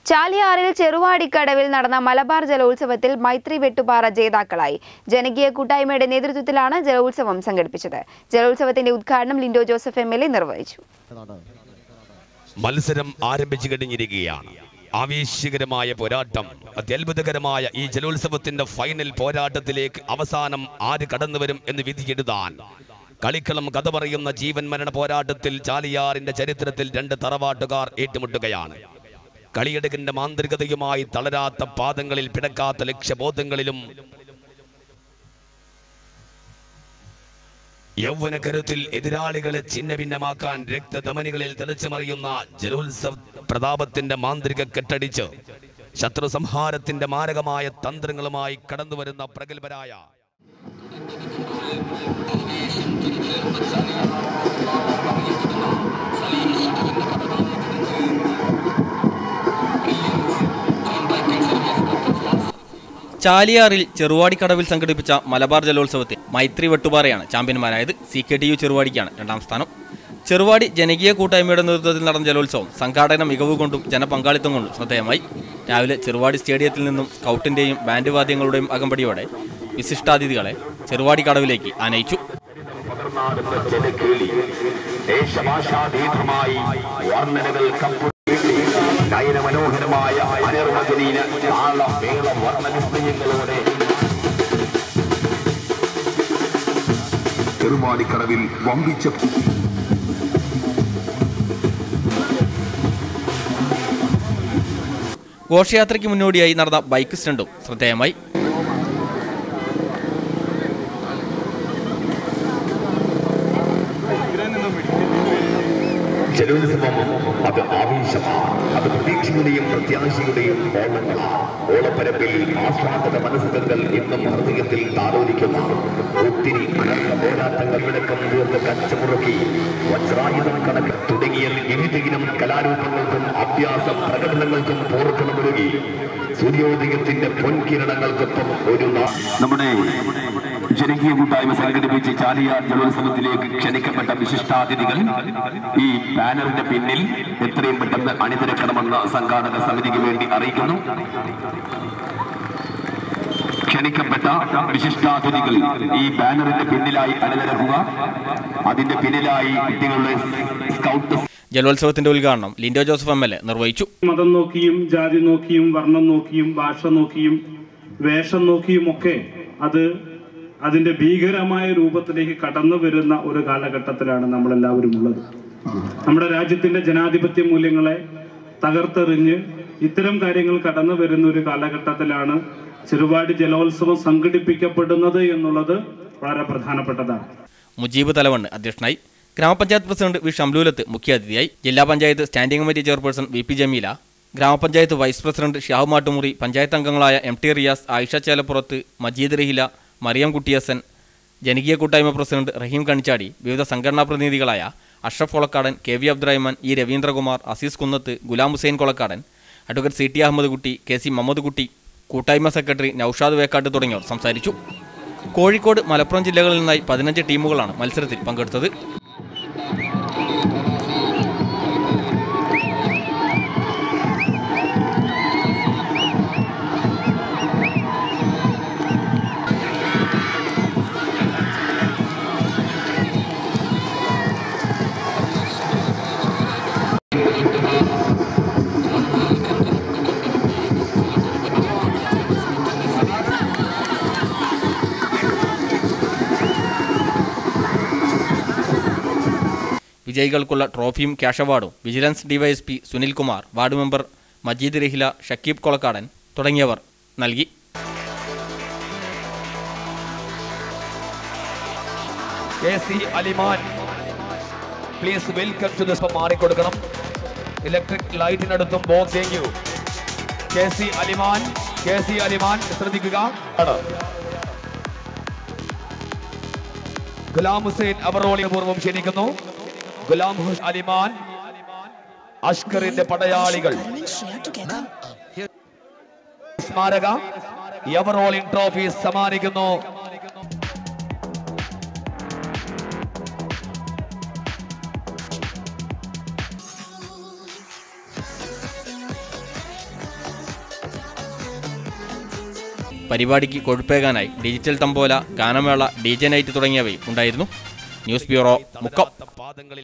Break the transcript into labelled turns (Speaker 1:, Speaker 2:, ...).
Speaker 1: ചാലിയാറിൽ ചെറുവാടിക്കടവിൽ നടന്ന മലബാർ ജലോത്സവത്തിൽ മൈത്രി വെട്ടുപാറ ജേതാക്കളായി ജനകീയ കൂട്ടായ്മയുടെ നേതൃത്വത്തിലാണ് ജലോത്സവം സംഘടിപ്പിച്ചത് ജലോത്സവത്തിന്റെ ഉദ്ഘാടനം Lindo Joseph M L A നിർവഹിച്ചു
Speaker 2: മത്സരം ആരംഭിച്ചു കഴിഞ്ഞിരിക്കുകയാണ് ആവേശകരമായ പോരാട്ടം അത്യത്ഭുതകരമായ ഈ ജലോത്സവത്തിന്റെ ഫൈനൽ പോരാട്ടത്തിലേക്ക് അവസാനം ആര് കടന്നു വരും എന്ന് വിധിയെഴുതാൻ കളിക്കളം കഥ പറയുന്ന ജീവൻ മരണ പോരാട്ടത്തിൽ ചാലിയാറിന്റെ ചരിത്രത്തിൽ രണ്ട് തറവാട്ടുകാർ ഏറ്റുമുട്ടുകയാണ് കളിയെടുക്കിന്റെ മാന്ത്രികതയുമായി തളരാത്ത പാദങ്ങളിൽ പിടക്കാത്ത ലക്ഷ്യബോധങ്ങളിലും യൗവനകരുത്തിൽ എതിരാളികളെ ഛിന്ന ഭിന്നമാക്കാൻ രക്തധമനികളിൽ തെളിച്ചുമറിയുന്ന ജലോത്സവ പ്രതാപത്തിന്റെ മാന്ത്രിക കെട്ടടിച്ച് ശത്രു സംഹാരത്തിന്റെ മാരകമായ തന്ത്രങ്ങളുമായി കടന്നുവരുന്ന പ്രഗത്ഭരായ
Speaker 3: ചാലിയാറിൽ ചെറുവാടിക്കടവിൽ സംഘടിപ്പിച്ച മലബാർ ജലോത്സവത്തിൽ മൈത്രി വെട്ടുപാറയാണ് ചാമ്പ്യന്മാരായത് സി കെ ടി യു ചെറുവാടിക്കാണ് രണ്ടാം സ്ഥാനം ചെറുവാടി ജനകീയ കൂട്ടായ്മയുടെ നേതൃത്വത്തിൽ നടന്ന ജലോത്സവം സംഘാടന മികവ് കൊണ്ടും ജനപങ്കാളിത്തം കൊണ്ടും ശ്രദ്ധേയമായി രാവിലെ ചെറുവാടി സ്റ്റേഡിയത്തിൽ നിന്നും സ്കൗട്ടിന്റെയും ബാൻഡ് വാദ്യങ്ങളുടെയും അകമ്പടിയോടെ വിശിഷ്ടാതിഥികളെ ചെറുവാടി കടവിലേക്ക് ആനയിച്ചു
Speaker 4: പകർന്നാടുന്ന ജനകേളി ദേശഭാഷാതീതമായി വർണ്ണനകൾ കപ്പുകേളി നയനമനോഹരമായ അനിർവചനീന താള മേള വർണ്ണനിസ്തയങ്ങളോടെ ചെറുമാടിക്കടവിൽ വമ്പിച്ച
Speaker 3: ഘോഷയാത്രയ്ക്ക് മുന്നോടിയായി നടന്ന ബൈക്ക് സ്റ്റണ്ടും ശ്രദ്ധേയമായി
Speaker 4: ജലോത്സവം അത് ആവേശമാണ് അത് പ്രതീക്ഷയുടെയും പ്രത്യാശയുടെയും ഓളങ്ങളാണ് ഓളപ്പരപ്പിൽ ആസ്വാദക മനസ്സുകൾ ഇന്നും ഹൃദയത്തിൽ താലോലിക്കുന്ന ഒത്തിരി അനർത്ത പോരാട്ടങ്ങൾ വിടക്കം തീർത്ത് കച്ചമുറുക്കി വജ്രായുധം കണക്ക് തുടങ്ങിയ വിവിധയിനം കലാരൂപങ്ങൾക്കും അഭ്യാസ പ്രകടനങ്ങൾക്കും പോർക്കണമൊരുങ്ങി സൂര്യോദയത്തിന്റെ പൊൻകിരണങ്ങൾക്കൊപ്പം ഒരു നാ- നമ്മുടെ ജനകീയ കൂട്ടായ്മ സംഘടിപ്പിച്ച് ചാലിയാർ ജലോത്സവത്തിലേക്ക് ക്ഷണിക്കപ്പെട്ട വിശിഷ്ടാതിഥികൾ ഈ ബാനറിന്റെ പിന്നിൽ എത്രയും പെട്ടെന്ന് അണിനിരക്കണമെന്ന് സംഘാടക സമിതിക്ക് വേണ്ടി അറിയിക്കുന്നു ക്ഷണിക്കപ്പെട്ട വിശിഷ്ടാതിഥികൾ ഈ ബാനറിന്റെ പിന്നിലായി അണിനിരക്കുക അതിന്റെ പിന്നിലായി കുട്ടികളുടെ സ്കൗട്ട്
Speaker 3: ജലോത്സവത്തിന്റെ ഉദ്ഘാടനം Lindo Joseph M L A നിർവഹിച്ചു
Speaker 5: മതം നോക്കിയും ജാതി നോക്കിയും വർണ്ണം നോക്കിയും ഭാഷ നോക്കിയും വേഷം നോക്കിയും ഒക്കെ അത് അതിന്റെ ഭീകരമായ രൂപത്തിലേക്ക് കടന്നു വരുന്ന ഒരു കാലഘട്ടത്തിലാണ് നമ്മളെല്ലാവരും ഉള്ളത് നമ്മുടെ രാജ്യത്തിന്റെ ജനാധിപത്യ മൂല്യങ്ങളെ തകർത്തെറിഞ്ഞ് ഇത്തരം കാര്യങ്ങൾ കടന്നു വരുന്ന ഒരു കാലഘട്ടത്തിലാണ് ചെറുപാടി ജലോത്സവം സംഘടിപ്പിക്കപ്പെടുന്നത് എന്നുള്ളത് വളരെ പ്രധാനപ്പെട്ടതാണ്
Speaker 3: മുജീബ് തലവണ്ണ് അധ്യക്ഷനായി ഗ്രാമപഞ്ചായത്ത് പ്രസിഡന്റ് വി ഷംലൂലത്ത് മുഖ്യാതിഥിയായി ജില്ലാ panchayat standing committee chairperson V P Jameela ഗ്രാമപഞ്ചായത്ത് വൈസ് പ്രസിഡന്റ് ഷിഹാബ് മാട്ടുമുറി പഞ്ചായത്ത് അംഗങ്ങളായ എം ടി റിയാസ് ആയിഷ ചേലപ്പുറത്ത് മജീദ് റഹില മറിയം കുട്ടിയസൻ ജനകീയ കൂട്ടായ്മ പ്രസിഡന്റ് റഹീം കണിച്ചാടി വിവിധ സംഘടനാ പ്രതിനിധികളായ Ashraf Kolakkadan K V Abdurahman E Raveendrakumar Azeez Kunnath Gulam Hussain Kolakkadan advocate C T Ahammed Kutty K C Muhammad കുട്ടി കൂട്ടായ്മ സെക്രട്ടറി നൌഷാദ് വേക്കാട്ട് തുടങ്ങിയവർ സംസാരിച്ചു കോഴിക്കോട് മലപ്പുറം ജില്ലകളിൽ നിന്നായി പതിനഞ്ച് ടീമുകളാണ് മത്സരത്തിൽ പങ്കെടുത്തത് വിജയികൾക്കുള്ള ട്രോഫിയും ക്യാഷ് അവാർഡും vigilance DYSP Sunilkumar ward member Majeed Rahila Shakeeb Kolakkadan തുടങ്ങിയവർ നൽകി
Speaker 2: K C Aliman please welcome to this മാറിക്കൊടുക്കണം ഇലക്ട്രിക് ലൈറ്റിനടുത്തും box thank you K C Aliman K C Aliman ശ്രദ്ധിക്കുക ഗുലാം ഹുസൈൻ അവറോളി പൂർവ്വം ക്ഷണിക്കുന്നു ഗുലാം ഹുസ് അലിമാൻ അഷ്കറിന്റെ പടയാളികൾ സ്മാരക എവറോളിംഗ് ട്രോഫി സമ്മാനിക്കുന്നു
Speaker 3: പരിപാടിക്ക് കൊഴുപ്പേകാനായി ഡിജിറ്റൽ തമ്പോല ഗാനമേള ഡി ജെ നൈറ്റ് തുടങ്ങിയവയും ഉണ്ടായിരുന്നു ന്യൂസ് ബ്യൂറോ മുക്കം
Speaker 2: പാദങ്ങളിൽ